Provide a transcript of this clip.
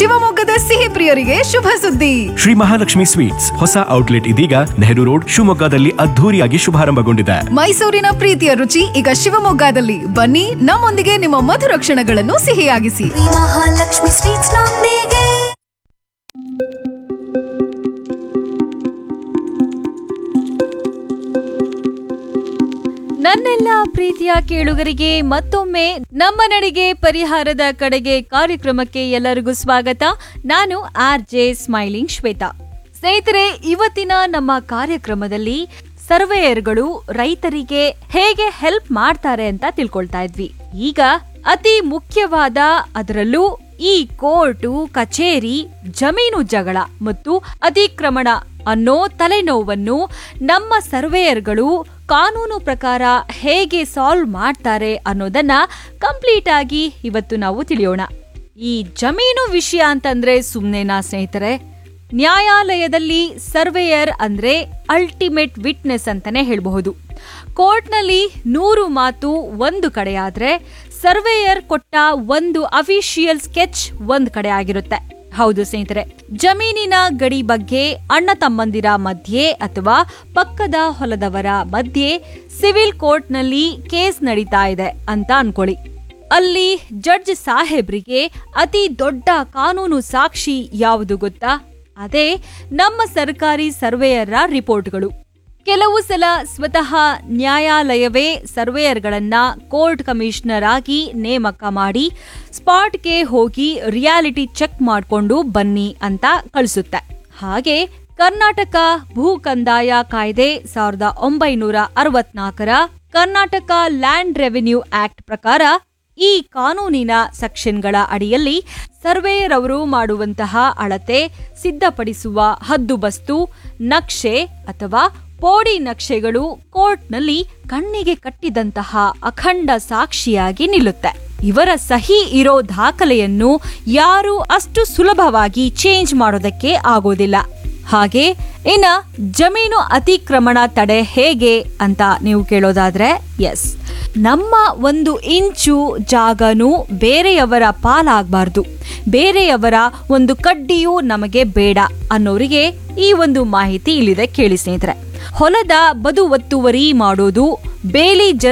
ಶಿವಮೊಗ್ಗದ ಸಿಹಿ ಪ್ರಿಯರಿಗೆ ಶುಭ ಸುದ್ದಿ ಶ್ರೀ ಮಹಾಲಕ್ಷ್ಮಿ ಸ್ವೀಟ್ಸ್ ಹೊಸ ಔಟ್ಲೆಟ್ ಇದೀಗ ನೆಹರು ರೋಡ್ ಶಿವಮೊಗ್ಗದಲ್ಲಿ ಅದ್ಧೂರಿಯಾಗಿ ಶುಭಾರಂಭಗೊಂಡಿದೆ ಮೈಸೂರಿನ ಪ್ರೀತಿಯ ರುಚಿ ಈಗ ಶಿವಮೊಗ್ಗದಲ್ಲಿ ಬನ್ನಿ ನಮ್ಮೊಂದಿಗೆ ನಿಮ್ಮ ಮಧುರ ಕ್ಷಣಗಳನ್ನು ಸಿಹಿಯಾಗಿಸಿ ಶ್ರೀ ಮಹಾಲಕ್ಷ್ಮಿ ಸ್ವೀಟ್ಸ್ ನೊಂದಿಗೆ ನನ್ನೆಲ್ಲ ಪ್ರೀತಿಯ ಕೇಳುಗರಿಗೆ ಮತ್ತೊಮ್ಮೆ ನಮ್ಮ ನಡಿಗೆ ಪರಿಹಾರದ ಕಡೆಗೆ ಕಾರ್ಯಕ್ರಮಕ್ಕೆ ಎಲ್ಲರಿಗೂ ಸ್ವಾಗತ ನಾನು ಆರ್ ಜೆ ಸ್ಮೈಲಿಂಗ್ ಶ್ವೇತಾ ಸ್ನೇಹಿತರೆ ಇವತ್ತಿನ ನಮ್ಮ ಕಾರ್ಯಕ್ರಮದಲ್ಲಿ ಸರ್ವೇಯರ್ಗಳು ರೈತರಿಗೆ ಹೇಗೆ ಹೆಲ್ಪ್ ಮಾಡ್ತಾರೆ ಅಂತ ತಿಳ್ಕೊಳ್ತಾ ಇದ್ವಿ ಈಗ ಅತಿ ಮುಖ್ಯವಾದ ಅದರಲ್ಲೂ ಈ ಕೋರ್ಟು ಕಚೇರಿ ಜಮೀನು ಜಗಳ ಮತ್ತು ಅತಿಕ್ರಮಣ ಅನ್ನೋ ತಲೆನೋವನ್ನು ನಮ್ಮ ಸರ್ವೇಯರ್ಗಳು ಕಾನೂನು ಪ್ರಕಾರ ಹೇಗೆ ಸಾಲ್ವ್ ಮಾಡ್ತಾರೆ ಅನ್ನೋದನ್ನ ಕಂಪ್ಲೀಟ್ ಆಗಿ ಇವತ್ತು ನಾವು ತಿಳಿಯೋಣ ಈ ಜಮೀನು ವಿಷಯ ಅಂತಂದ್ರೆ ಸುಮ್ನೆನಾ ಸ್ನೇಹಿತರೆ ನ್ಯಾಯಾಲಯದಲ್ಲಿ ಸರ್ವೇಯರ್ ಅಂದ್ರೆ ಅಲ್ಟಿಮೇಟ್ ವಿಟ್ನೆಸ್ ಅಂತಾನೆ ಹೇಳಬಹುದು ಕೋರ್ಟ್ನಲ್ಲಿ ನೂರು ಮಾತು ಒಂದು ಕಡೆ ಆದ್ರೆ ಸರ್ವೇಯರ್ ಕೊಟ್ಟ ಒಂದು ಅಫಿಷಿಯಲ್ ಸ್ಕೆಚ್ ಒಂದ್ ಕಡೆ ಆಗಿರುತ್ತೆ ಹೌದು ಸ್ನೇಹಿತರೆ ಜಮೀನಿನ ಗಡಿ ಬಗ್ಗೆ ಅಣ್ಣ ತಮ್ಮಂದಿರ ಮಧ್ಯೆ ಅಥವಾ ಪಕ್ಕದ ಹೊಲದವರ ಮಧ್ಯೆ ಸಿವಿಲ್ ಕೋರ್ಟ್ನಲ್ಲಿ ಕೇಸ್ ನಡೀತಾ ಇದೆ ಅಂತ ಅನ್ಕೊಳ್ಳಿ ಅಲ್ಲಿ ಜಡ್ಜ್ ಸಾಹೇಬ್ರಿಗೆ ಅತಿ ದೊಡ್ಡ ಕಾನೂನು ಸಾಕ್ಷಿ ಯಾವುದು ಗೊತ್ತಾ ಅದೇ ನಮ್ಮ ಸರ್ಕಾರಿ ಸರ್ವೇಯರ್ರ ರಿಪೋರ್ಟ್ಗಳು ಕೆಲವು ಸಲ ಸ್ವತಃ ನ್ಯಾಯಾಲಯವೇ ಸರ್ವೇಯರ್ಗಳನ್ನ ಕೋರ್ಟ್ ಕಮಿಷನರ್ ಆಗಿ ನೇಮಕ ಮಾಡಿ ಸ್ಪಾಟ್ಗೆ ಹೋಗಿ ರಿಯಾಲಿಟಿ ಚೆಕ್ ಮಾಡಿಕೊಂಡು ಬನ್ನಿ ಅಂತ ಕಳಿಸುತ್ತೆ ಹಾಗೆ ಕರ್ನಾಟಕ ಭೂ ಕಂದಾಯ ಕಾಯ್ದೆ ಸಾವಿರದ ಒಂಬೈನೂರ ಅರವತ್ನಾಲ್ಕರ ಕರ್ನಾಟಕ ಲ್ಯಾಂಡ್ ರೆವಿನ್ಯೂ ಆಕ್ಟ್ ಪ್ರಕಾರ ಈ ಕಾನೂನಿನ ಸೆಕ್ಷನ್ಗಳ ಅಡಿಯಲ್ಲಿ ಸರ್ವೇಯರ್ ಅವರು ಮಾಡುವಂತಹ ಅಳತೆ ಸಿದ್ಧಪಡಿಸುವ ಹದ್ದುಬಸ್ತು ನಕ್ಷೆ ಅಥವಾ ಪೋಡಿ ನಕ್ಷೆಗಳು ಕೋರ್ಟ್ನಲ್ಲಿ ಕಣ್ಣಿಗೆ ಕಟ್ಟಿದಂತಹ ಅಖಂಡ ಸಾಕ್ಷಿಯಾಗಿ ನಿಲ್ಲುತ್ತೆ ಇವರ ಸಹಿ ಇರೋ ದಾಖಲೆಯನ್ನು ಯಾರು ಅಷ್ಟು ಸುಲಭವಾಗಿ ಚೇಂಜ್ ಮಾಡೋದಕ್ಕೆ ಆಗೋದಿಲ್ಲ ಹಾಗೆ ಇನ್ನ ಜಮೀನು ಅತಿಕ್ರಮಣ ತಡೆ ಹೇಗೆ ಅಂತ ನೀವು ಕೇಳೋದಾದ್ರೆ ಎಸ್ ನಮ್ಮ ಒಂದು ಇಂಚು ಜಾಗನೂ ಬೇರೆಯವರ ಪಾಲಾಗಬಾರ್ದು ಬೇರೆಯವರ ಒಂದು ಕಡ್ಡಿಯೂ ನಮಗೆ ಬೇಡ ಅನ್ನೋರಿಗೆ ಈ ಒಂದು ಮಾಹಿತಿ ಇಲ್ಲಿದೆ ಕೇಳಿ ಸ್ನೇಹಿತರೆ ಹೊಲದ ಬದು ಒತ್ತುವರಿ ಮಾಡೋದು ಬೇಲಿ ಜರ